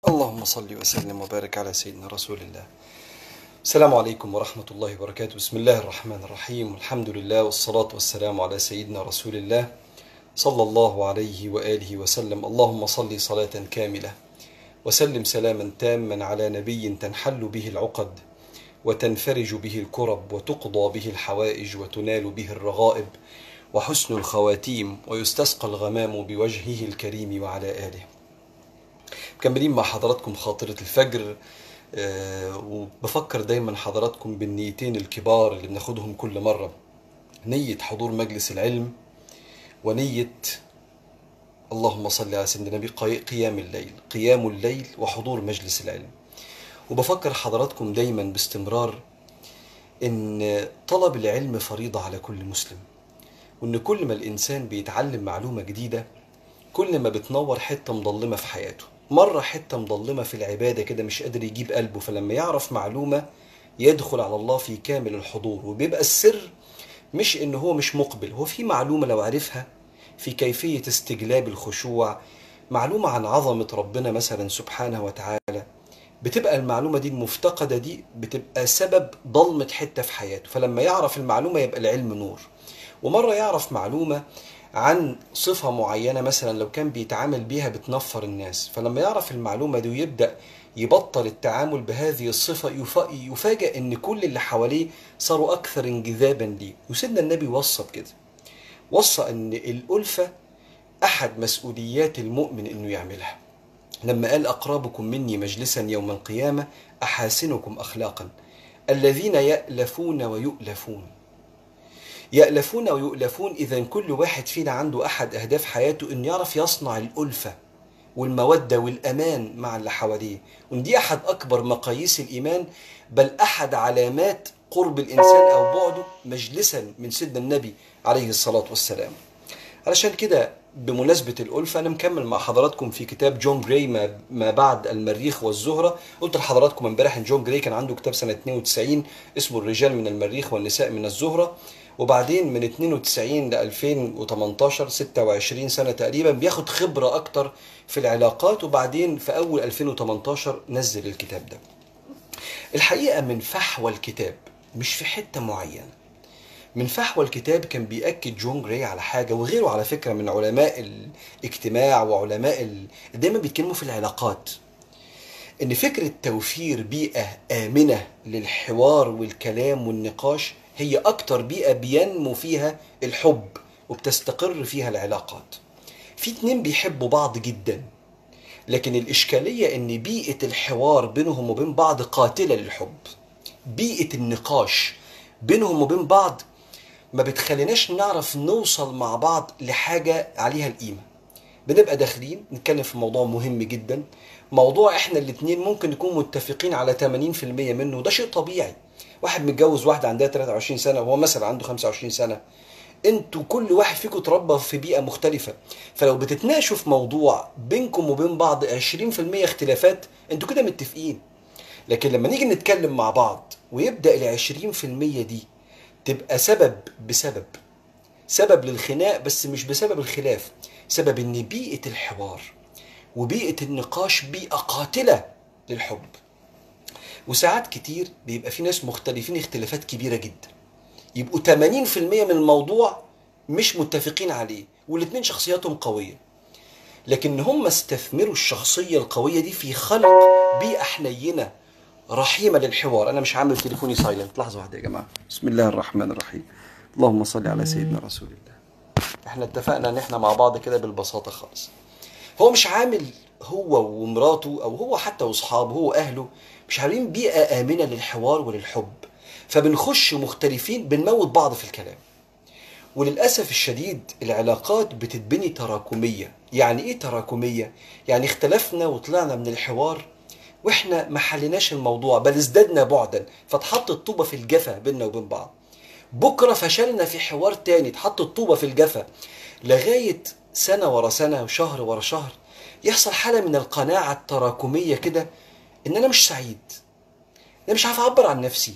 اللهم صل وسلم وبارك على سيدنا رسول الله السلام عليكم ورحمة الله وبركاته بسم الله الرحمن الرحيم الحمد لله والصلاة والسلام على سيدنا رسول الله صلى الله عليه وآله وسلم اللهم صل صلاة كاملة وسلم سلاما تاما على نبي تنحل به العقد وتنفرج به الكرب وتقضى به الحوائج وتنال به الرغائب وحسن الخواتيم ويستسقى الغمام بوجهه الكريم وعلى آله مكملين مع حضراتكم خاطرة الفجر آه، وبفكر دايما حضراتكم بالنيتين الكبار اللي بناخدهم كل مرة نية حضور مجلس العلم ونية اللهم صل على سيدنا النبي قي- قيام الليل قيام الليل وحضور مجلس العلم وبفكر حضراتكم دايما باستمرار ان طلب العلم فريضة على كل مسلم وان كل ما الانسان بيتعلم معلومة جديدة كل ما بتنور حتة مظلمة في حياته مرة حتة مظلمة في العبادة كده مش قادر يجيب قلبه فلما يعرف معلومة يدخل على الله في كامل الحضور وبيبقى السر مش ان هو مش مقبل هو في معلومة لو عرفها في كيفية استجلاب الخشوع معلومة عن عظمة ربنا مثلا سبحانه وتعالى بتبقى المعلومة دي المفتقدة دي بتبقى سبب ضلمة حتة في حياته فلما يعرف المعلومة يبقى العلم نور ومرة يعرف معلومة عن صفة معينة مثلا لو كان بيتعامل بيها بتنفر الناس فلما يعرف المعلومة دي ويبدأ يبطل التعامل بهذه الصفة يف- يفاجأ ان كل اللي حواليه صاروا اكثر انجذابا ليه وسيدنا النبي وصى بكده وصى ان الألفة احد مسؤوليات المؤمن انه يعملها لما قال أقربكم مني مجلسا يوم القيامة أحاسنكم أخلاقا الذين يألفون ويؤلفون يألفون ويؤلفون إذا كل واحد فينا عنده أحد أهداف حياته إن يعرف يصنع الألفة والمودة والأمان مع اللي حواليه وإن دي أحد أكبر مقاييس الإيمان بل أحد علامات قرب الإنسان أو بعده مجلسا من سيدنا النبي عليه الصلاة والسلام علشان كده بمناسبة الألفة أنا مكمل مع حضراتكم في كتاب جون جراي ما, ما بعد المريخ والزهرة قلت لحضراتكم امبارح إن جون جراي كان عنده كتاب سنة 92 اسمه الرجال من المريخ والنساء من الزهرة وبعدين من 92 ل 2018 26 سنة تقريبا بياخد خبرة أكتر في العلاقات وبعدين في أول 2018 نزل الكتاب ده الحقيقة من فحوى الكتاب مش في حتة معينة من فحوى الكتاب كان بيأكد جون جراي على حاجة وغيره على فكرة من علماء الاجتماع وعلماء ال... دايما بيتكلموا في العلاقات ان فكرة توفير بيئة آمنة للحوار والكلام والنقاش هي أكتر بيئة بينمو فيها الحب وبتستقر فيها العلاقات في اتنين بيحبوا بعض جدا لكن الإشكالية إن بيئة الحوار بينهم وبين بعض قاتلة للحب بيئة النقاش بينهم وبين بعض ما بتخليناش نعرف نوصل مع بعض لحاجة عليها القيمة بنبقى داخلين نتكلم في موضوع مهم جدا موضوع احنا الاتنين ممكن نكون متفقين على 80% منه وده شيء طبيعي واحد متجوز واحدة عندها 23 سنة وهو مثلا عنده 25 سنة انتوا كل واحد فيكم اتربى في بيئة مختلفة فلو بتتناقشوا في موضوع بينكم وبين بعض 20% اختلافات انتوا كده متفقين لكن لما نيجي نتكلم مع بعض ويبدأ ال 20% دي تبقى سبب بسبب سبب للخناق بس مش بسبب الخلاف سبب ان بيئة الحوار وبيئة النقاش بيئة قاتلة للحب وساعات كتير بيبقى في ناس مختلفين اختلافات كبيرة جدا يبقوا 80% من الموضوع مش متفقين عليه والاتنين شخصياتهم قوية لكن هم استثمروا الشخصية القوية دي في خلق بيئة حنينة رحيمة للحوار أنا مش عامل تليفوني سايلنت لحظة واحدة يا جماعة بسم الله الرحمن الرحيم اللهم صل على سيدنا رسول الله احنا اتفقنا ان احنا مع بعض كده بالبساطة خالص هو مش عامل هو ومراته او هو حتى واصحابه هو واهله مش عاملين بيئة آمنة للحوار وللحب فبنخش مختلفين بنموت بعض في الكلام وللأسف الشديد العلاقات بتتبني تراكمية يعني ايه تراكمية؟ يعني اختلفنا وطلعنا من الحوار واحنا ما حليناش الموضوع بل ازددنا بعدا فاتحط الطوبة في الجفا بيننا وبين بعض بكرة فشلنا في حوار تاني اتحط الطوبة في الجفا لغاية سنة ورا سنة وشهر ورا شهر يحصل حالة من القناعة التراكمية كده ان انا مش سعيد انا مش عارف اعبر عن نفسي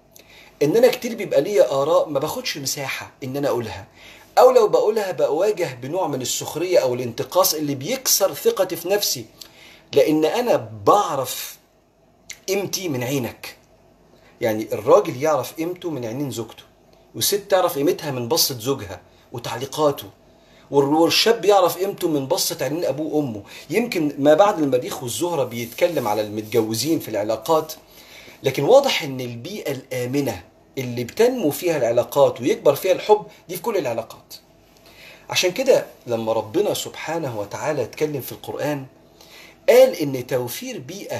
ان انا كتير بيبقى ليا اراء ما باخدش مساحه ان انا اقولها او لو بقولها بواجه بنوع من السخريه او الانتقاص اللي بيكسر ثقتي في نفسي لان انا بعرف قيمتي من عينك يعني الراجل يعرف قيمته من عينين زوجته والست تعرف قيمتها من بصة زوجها وتعليقاته والشاب يعرف قيمته من بصة عينين ابوه وامه يمكن ما بعد المريخ والزهرة بيتكلم على المتجوزين في العلاقات لكن واضح ان البيئة الآمنة اللي بتنمو فيها العلاقات ويكبر فيها الحب دي في كل العلاقات عشان كده لما ربنا سبحانه وتعالى اتكلم في القرآن قال ان توفير بيئة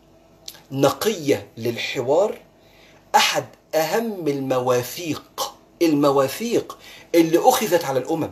نقية للحوار احد اهم المواثيق المواثيق اللي اخذت على الامم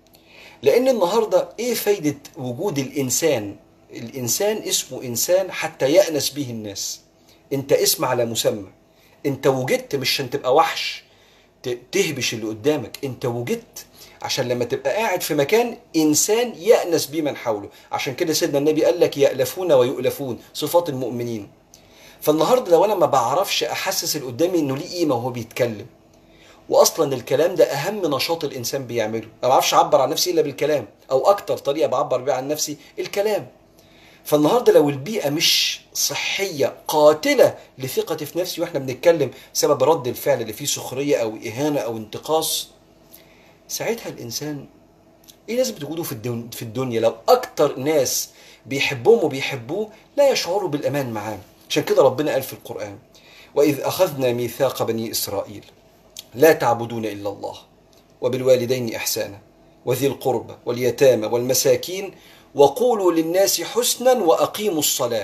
لان النهارده ايه فايده وجود الانسان الانسان اسمه انسان حتى يانس به الناس انت اسم على مسمى انت وجدت مش عشان تبقى وحش ت- تهبش اللي قدامك انت وجدت عشان لما تبقى قاعد في مكان انسان يانس بيه من حوله عشان كده سيدنا النبي قال لك يالفون ويؤلفون صفات المؤمنين فالنهارده لو انا ما بعرفش احسس اللي قدامي انه ليه قيمه وهو بيتكلم واصلا الكلام ده اهم نشاط الانسان بيعمله انا ما بعرفش اعبر عن نفسي الا بالكلام او اكتر طريقه بعبر بيها عن نفسي الكلام فالنهارده لو البيئه مش صحيه قاتله لثقتي في نفسي واحنا بنتكلم بسبب رد الفعل اللي فيه سخريه او اهانه او انتقاص ساعتها الانسان ايه لازم وجوده في الدن- في الدنيا لو اكتر ناس بيحبوهم وبيحبوه لا يشعروا بالامان معاه عشان كده ربنا قال في القران واذ اخذنا ميثاق بني اسرائيل لا تعبدون الا الله وبالوالدين احسانا وذي القربى واليتامى والمساكين وقولوا للناس حسنا واقيموا الصلاه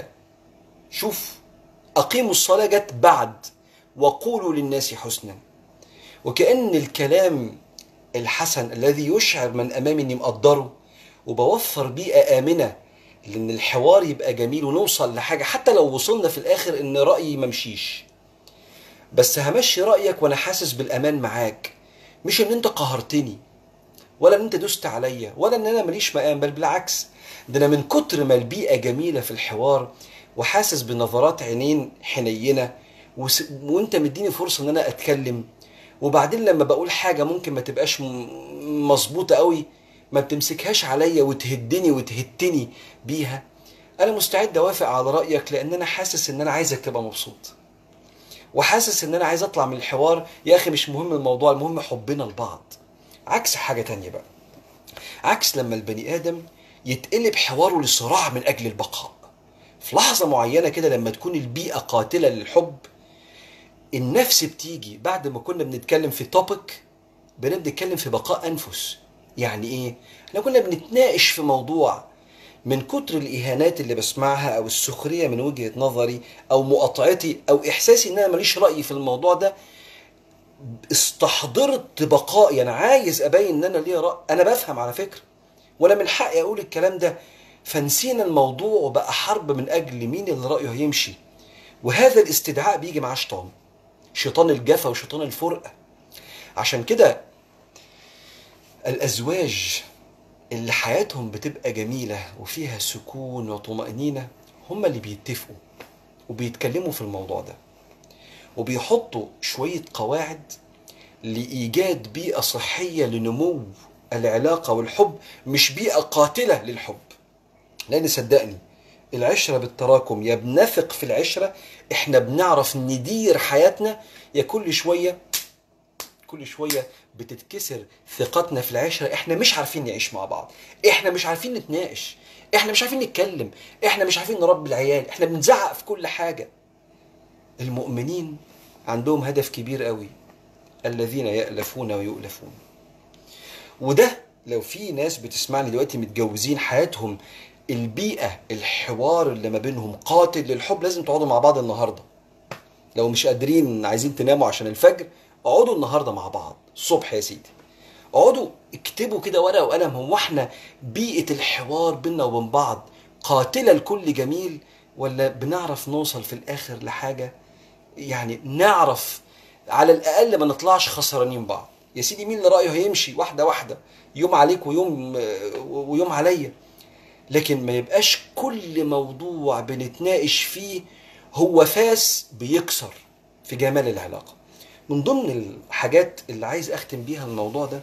شوف اقيموا الصلاه جت بعد وقولوا للناس حسنا وكأن الكلام الحسن الذي يشعر من أمامي إني مقدره وبوفر بيئة آمنة لأن الحوار يبقى جميل ونوصل لحاجة حتى لو وصلنا في الآخر إن رأيي ممشيش بس همشي رأيك وأنا حاسس بالأمان معاك مش إن أنت قهرتني ولا إن أنت دوست عليا ولا إن أنا ماليش مقام بل بالعكس ده أنا من كتر ما البيئة جميلة في الحوار وحاسس بنظرات عينين حنينة وس... وأنت مديني فرصة إن أنا أتكلم وبعدين لما بقول حاجه ممكن ما تبقاش م- مظبوطه قوي ما بتمسكهاش عليا وتهدني وتهتني بيها انا مستعد اوافق على رايك لان انا حاسس ان انا عايزك تبقى مبسوط وحاسس ان انا عايز اطلع من الحوار يا اخي مش مهم الموضوع المهم حبنا لبعض عكس حاجه تانية بقى عكس لما البني ادم يتقلب حواره لصراع من اجل البقاء في لحظه معينه كده لما تكون البيئه قاتله للحب النفس بتيجي بعد ما كنا بنتكلم في توبيك بنبدا نتكلم في بقاء انفس يعني ايه احنا كنا بنتناقش في موضوع من كتر الاهانات اللي بسمعها او السخريه من وجهه نظري او مقاطعتي او احساسي ان انا ماليش راي في الموضوع ده استحضرت بقائي انا عايز ابين ان انا ليا راي انا بفهم على فكره وانا من حقي اقول الكلام ده فنسينا الموضوع وبقى حرب من اجل مين اللي رايه هيمشي وهذا الاستدعاء بيجي معاه شيطان شيطان الجفا وشيطان الفرقه عشان كده الازواج اللي حياتهم بتبقى جميله وفيها سكون وطمانينه هم اللي بيتفقوا وبيتكلموا في الموضوع ده وبيحطوا شويه قواعد لايجاد بيئه صحيه لنمو العلاقه والحب مش بيئه قاتله للحب لان صدقني العشره بالتراكم يا بنثق في العشره احنا بنعرف ندير حياتنا يا كل شويه كل شويه بتتكسر ثقتنا في العشره احنا مش عارفين نعيش مع بعض احنا مش عارفين نتناقش احنا مش عارفين نتكلم احنا مش عارفين نربي العيال احنا بنزعق في كل حاجه المؤمنين عندهم هدف كبير قوي الذين يألفون ويؤلفون وده لو في ناس بتسمعني دلوقتي متجوزين حياتهم البيئة الحوار اللي ما بينهم قاتل للحب لازم تقعدوا مع بعض النهاردة لو مش قادرين عايزين تناموا عشان الفجر اقعدوا النهاردة مع بعض الصبح يا سيدي اقعدوا اكتبوا كده ورقة وقلم هو احنا بيئة الحوار بينا وبين بعض قاتلة لكل جميل ولا بنعرف نوصل في الاخر لحاجة يعني نعرف على الاقل ما نطلعش خسرانين بعض يا سيدي مين اللي رايه هيمشي واحده واحده يوم عليك ويوم ويوم عليا لكن ما يبقاش كل موضوع بنتناقش فيه هو فاس بيكسر في جمال العلاقه من ضمن الحاجات اللي عايز اختم بيها الموضوع ده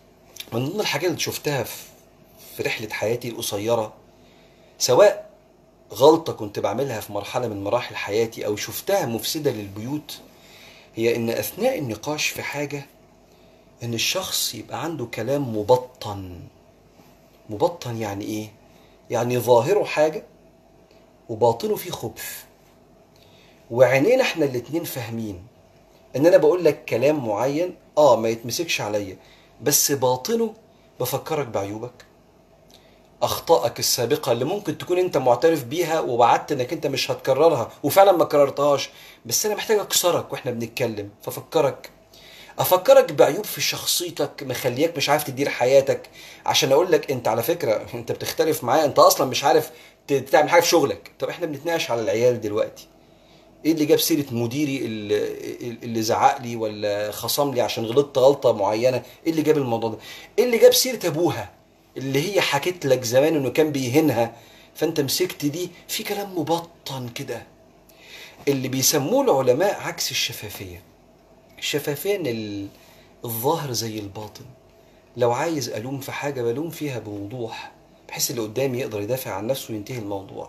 من ضمن الحاجات اللي شفتها في في رحله حياتي القصيره سواء غلطة كنت بعملها في مرحلة من مراحل حياتي أو شفتها مفسدة للبيوت هي إن أثناء النقاش في حاجة إن الشخص يبقى عنده كلام مبطن مبطن يعني إيه؟ يعني ظاهره حاجة وباطنه فيه خبث وعينينا احنا الاتنين فاهمين ان انا بقول لك كلام معين اه ما يتمسكش عليا بس باطنه بفكرك بعيوبك اخطائك السابقه اللي ممكن تكون انت معترف بيها ووعدت انك انت مش هتكررها وفعلا ما كررتهاش بس انا محتاج اكسرك واحنا بنتكلم ففكرك افكرك بعيوب في شخصيتك مخليك مش عارف تدير حياتك عشان اقول لك انت على فكره انت بتختلف معايا انت اصلا مش عارف ت- تعمل حاجه في شغلك طب احنا بنتناقش على العيال دلوقتي ايه اللي جاب سيره مديري اللي, اللي زعق لي ولا خصم لي عشان غلطت غلطه معينه ايه اللي جاب الموضوع ده ايه اللي جاب سيره ابوها اللي هي حكت لك زمان انه كان بيهينها فانت مسكت دي في كلام مبطن كده اللي بيسموه العلماء عكس الشفافيه الشفافيه ان ال- الظاهر زي الباطن لو عايز الوم في حاجه بلوم فيها بوضوح بحيث اللي قدامي يقدر يدافع عن نفسه وينتهي الموضوع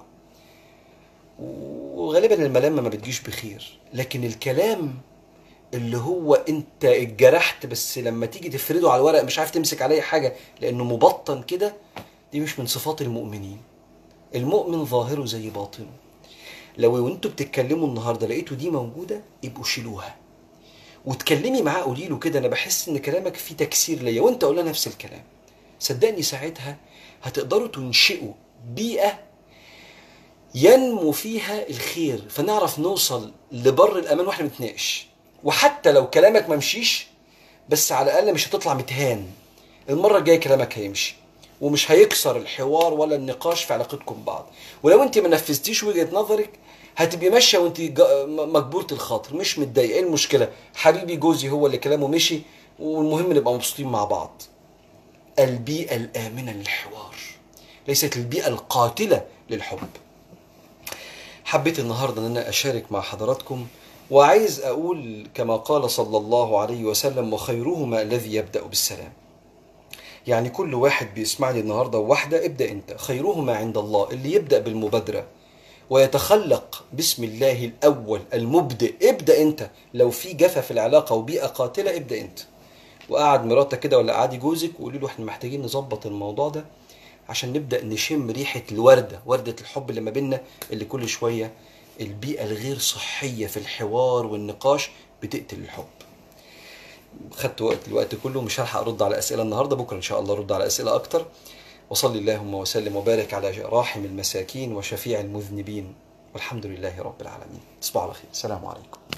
وغالبا الملامه ما بتجيش بخير لكن الكلام اللي هو انت اتجرحت بس لما تيجي تفرده على الورق مش عارف تمسك عليه حاجه لانه مبطن كده دي مش من صفات المؤمنين المؤمن ظاهره زي باطنه لو انتوا بتتكلموا النهارده لقيتوا دي موجوده يبقوا شيلوها وتكلمي معاه قولي له كده انا بحس ان كلامك فيه تكسير ليا وانت قول لها نفس الكلام صدقني ساعتها هتقدروا تنشئوا بيئه ينمو فيها الخير فنعرف نوصل لبر الامان واحنا بنتناقش وحتى لو كلامك ما مشيش بس على الاقل مش هتطلع متهان المره الجايه كلامك هيمشي ومش هيكسر الحوار ولا النقاش في علاقتكم ببعض ولو انت ما نفذتيش وجهه نظرك هتبقي ماشيه وانت جا- م- مجبوره الخاطر مش متضايقه ايه المشكله حبيبي جوزي هو اللي كلامه مشي والمهم نبقى مبسوطين مع بعض البيئه الامنه للحوار ليست البيئه القاتله للحب حبيت النهارده ان انا اشارك مع حضراتكم وعايز اقول كما قال صلى الله عليه وسلم وخيرهما الذي يبدا بالسلام يعني كل واحد بيسمعني النهارده واحده ابدا انت خيرهما عند الله اللي يبدا بالمبادره ويتخلق بسم الله الاول المبدئ ابدا انت لو في جفا في العلاقه وبيئه قاتله ابدا انت وقعد مراتك كده ولا قعدي جوزك وقولي له احنا محتاجين نظبط الموضوع ده عشان نبدا نشم ريحه الورده ورده الحب اللي ما بيننا اللي كل شويه البيئه الغير صحيه في الحوار والنقاش بتقتل الحب خدت وقت الوقت كله مش هلحق ارد على اسئله النهارده بكره ان شاء الله ارد على اسئله اكتر وصل اللهم وسلم وبارك على راحم المساكين وشفيع المذنبين والحمد لله رب العالمين تصبحوا على خير السلام عليكم